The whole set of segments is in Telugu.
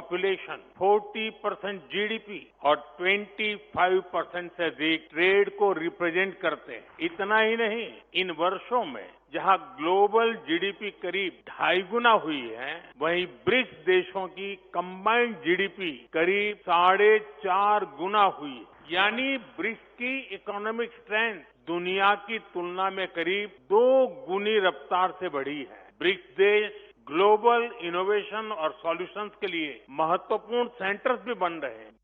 पॉपुलेशन 40 परसेंट जीडीपी और 25 परसेंट से अधिक ट्रेड को रिप्रेजेंट करते हैं इतना ही नहीं इन वर्षों में जहां ग्लोबल जीडीपी करीब ढाई गुना हुई है वहीं ब्रिक्स देशों की कंबाइंड जीडीपी करीब साढ़े चार गुना हुई है यानी ब्रिक्स की इकोनॉमिक स्ट्रेंथ दुनिया की तुलना में करीब दो गुनी रफ्तार से बढ़ी है ब्रिक्स देश ग्लोबल इनोवेशन और सॉल्यूशंस के लिए महत्वपूर्ण सेंटर्स भी बन रहे हैं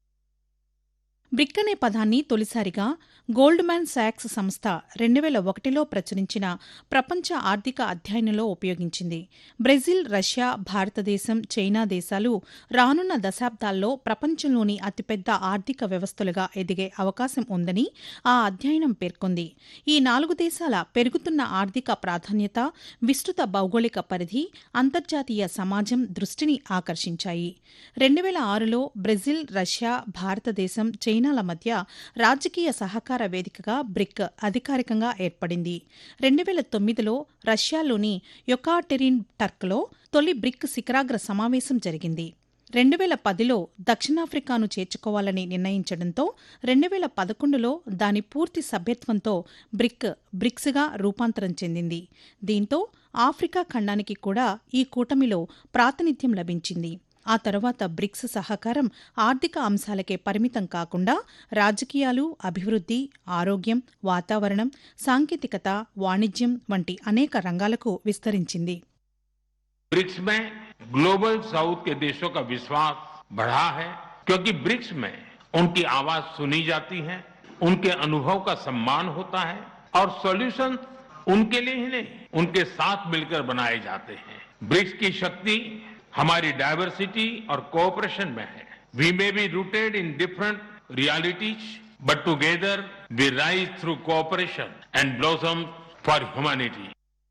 బ్రిక్ అనే పదాన్ని తొలిసారిగా గోల్డ్మ్యాన్ శాక్స్ సంస్థ రెండు వేల ఒకటిలో ప్రచురించిన ప్రపంచ ఆర్థిక అధ్యయనంలో ఉపయోగించింది బ్రెజిల్ రష్యా భారతదేశం చైనా దేశాలు రానున్న దశాబ్దాల్లో ప్రపంచంలోని అతిపెద్ద ఆర్థిక వ్యవస్థలుగా ఎదిగే అవకాశం ఉందని ఆ అధ్యయనం పేర్కొంది ఈ నాలుగు దేశాల పెరుగుతున్న ఆర్థిక ప్రాధాన్యత విస్తృత భౌగోళిక పరిధి అంతర్జాతీయ సమాజం దృష్టిని ఆకర్షించాయి రెండు వేల ఆరులో బ్రెజిల్ రష్యా భారతదేశం చైనాల మధ్య రాజకీయ సహకార వేదికగా బ్రిక్ అధికారికంగా ఏర్పడింది రెండు వేల తొమ్మిదిలో రష్యాలోని యొకాటెరిన్ టర్క్లో తొలి బ్రిక్ శిఖరాగ్ర సమావేశం జరిగింది రెండు వేల పదిలో దక్షిణాఫ్రికాను చేర్చుకోవాలని నిర్ణయించడంతో రెండు వేల పదకొండులో దాని పూర్తి సభ్యత్వంతో బ్రిక్ బ్రిక్స్గా రూపాంతరం చెందింది దీంతో ఆఫ్రికా ఖండానికి కూడా ఈ కూటమిలో ప్రాతినిధ్యం లభించింది ఆ తర్వాత బ్రిక్స్ సహకారం ఆర్థిక అంశాలకే పరిమితం కాకుండా రాజకీయాలు అభివృద్ధి ఆరోగ్యం వాతావరణం సాంకేతికత వాణిజ్యం వంటి అనేక రంగాలకు విస్తరించింది ब्रिक्स में ग्लोबल साउथ के देशों का विश्वास बढ़ा है क्योंकि ब्रिक्स में उनकी आवाज सुनी जाती है उनके अनुभव का सम्मान होता है और सॉल्यूशन उनके लिए ही नहीं उनके साथ मिलकर बनाए जाते हैं ब्रिक्स की शक्ति हमारी डायवर्सिटी और कोऑपरेशन में है we may be rooted in different realities but together we rise through cooperation and blossom for humanity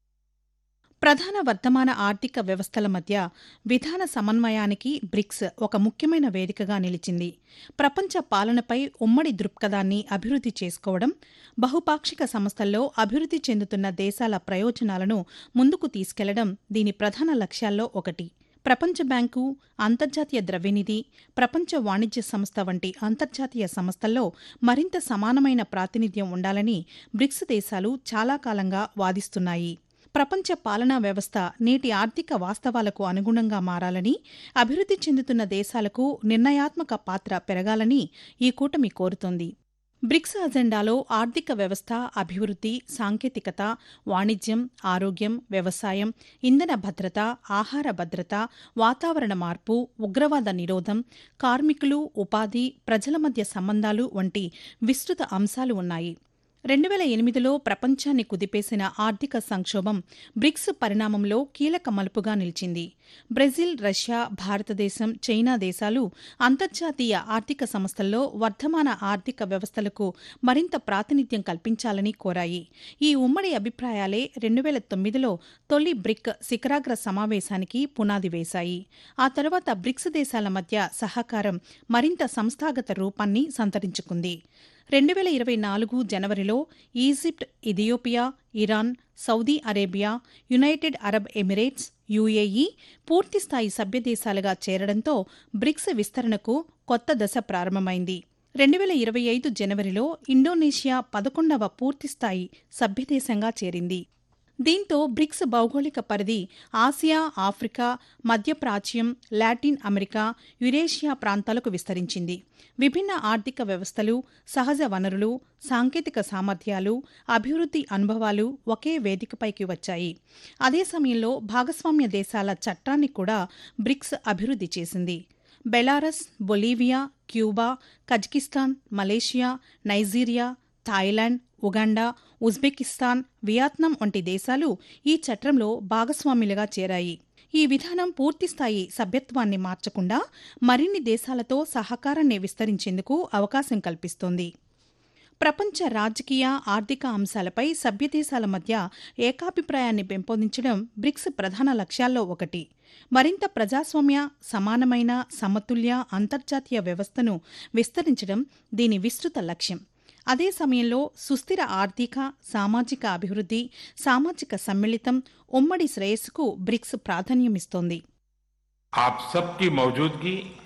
ప్రధాన వర్తమాన ఆర్థిక వ్యవస్థల మధ్య విధాన సమన్వయానికి బ్రిక్స్ ఒక ముఖ్యమైన వేదికగా నిలిచింది ప్రపంచ పాలనపై ఉమ్మడి దృక్పథాన్ని అభివృద్ధి చేసుకోవడం బహుపాక్షిక సంస్థల్లో అభివృద్ధి చెందుతున్న దేశాల ప్రయోజనాలను ముందుకు తీసుకెళ్లడం దీని ప్రధాన లక్ష్యాల్లో ఒకటి ప్రపంచ బ్యాంకు అంతర్జాతీయ ద్రవ్యనిధి ప్రపంచ వాణిజ్య సంస్థ వంటి అంతర్జాతీయ సంస్థల్లో మరింత సమానమైన ప్రాతినిధ్యం ఉండాలని బ్రిక్స్ దేశాలు చాలా కాలంగా వాదిస్తున్నాయి ప్రపంచ పాలనా వ్యవస్థ నేటి ఆర్థిక వాస్తవాలకు అనుగుణంగా మారాలని అభివృద్ధి చెందుతున్న దేశాలకు నిర్ణయాత్మక పాత్ర పెరగాలని ఈ కూటమి కోరుతోంది బ్రిక్స్ అజెండాలో ఆర్థిక వ్యవస్థ అభివృద్ధి సాంకేతికత వాణిజ్యం ఆరోగ్యం వ్యవసాయం ఇంధన భద్రత ఆహార భద్రత వాతావరణ మార్పు ఉగ్రవాద నిరోధం కార్మికులు ఉపాధి ప్రజల మధ్య సంబంధాలు వంటి విస్తృత అంశాలు ఉన్నాయి రెండు వేల ఎనిమిదిలో ప్రపంచాన్ని కుదిపేసిన ఆర్థిక సంక్షోభం బ్రిక్స్ పరిణామంలో కీలక మలుపుగా నిలిచింది బ్రెజిల్ రష్యా భారతదేశం చైనా దేశాలు అంతర్జాతీయ ఆర్థిక సంస్థల్లో వర్ధమాన ఆర్థిక వ్యవస్థలకు మరింత ప్రాతినిధ్యం కల్పించాలని కోరాయి ఈ ఉమ్మడి అభిప్రాయాలే రెండు వేల తొమ్మిదిలో తొలి బ్రిక్ శిఖరాగ్ర సమావేశానికి పునాది వేశాయి ఆ తర్వాత బ్రిక్స్ దేశాల మధ్య సహకారం మరింత సంస్థాగత రూపాన్ని సంతరించుకుంది రెండు వేల ఇరవై నాలుగు జనవరిలో Egypt Ethiopia Iran Saudi Arabia United Arab Emirates UAE పూర్తిస్థాయి సభ్యదేశాలుగా చేరడంతో బ్రిక్స్ విస్తరణకు కొత్త దశ ప్రారంభమైంది రెండు వేల ఇరవై ఐదు జనవరిలో ఇండోనేషియా పదకొండవ పూర్తిస్థాయి సభ్యదేశంగా చేరింది దీంతో బ్రిక్స్ భౌగోళిక పరిధి ఆసియా ఆఫ్రికా మధ్యప్రాచ్యం లాటిన్ అమెరికా యురేషియా ప్రాంతాలకు విస్తరించింది విభిన్న ఆర్థిక వ్యవస్థలు సహజ వనరులు సాంకేతిక సామర్థ్యాలు అభివృద్ధి అనుభవాలు ఒకే వేదికపైకి వచ్చాయి అదే సమయంలో భాగస్వామ్య దేశాల చట్టాన్ని కూడా బ్రిక్స్ అభివృద్ధి చేసింది Belarus Bolivia Cuba Kazakhstan Malaysia Nigeria Thailand Uganda Uzbekistan Vietnam వంటి దేశాలు ఈ చట్రంలో భాగస్వాములుగా చేరాయి ఈ విధానం పూర్తిస్థాయి సభ్యత్వాన్ని మార్చకుండా మరిన్ని దేశాలతో సహకారాన్ని విస్తరించేందుకు అవకాశం కల్పిస్తోంది ప్రపంచ రాజకీయ ఆర్థిక అంశాలపై సభ్యదేశాల మధ్య ఏకాభిప్రాయాన్ని పెంపొందించడం బ్రిక్స్ ప్రధాన లక్ష్యాల్లో ఒకటి మరింత ప్రజాస్వామ్య సమానమైన సమతుల్య అంతర్జాతీయ వ్యవస్థను విస్తరించడం దీని విస్తృత లక్ష్యం అదే సమయంలో సుస్థిర ఆర్థిక సామాజిక అభివృద్ధి సామాజిక సమ్మిళితం ఉమ్మడి శ్రేయస్సుకు బ్రిక్స్ ప్రాధాన్యమిస్తోంది आप सबकी मौजूदगी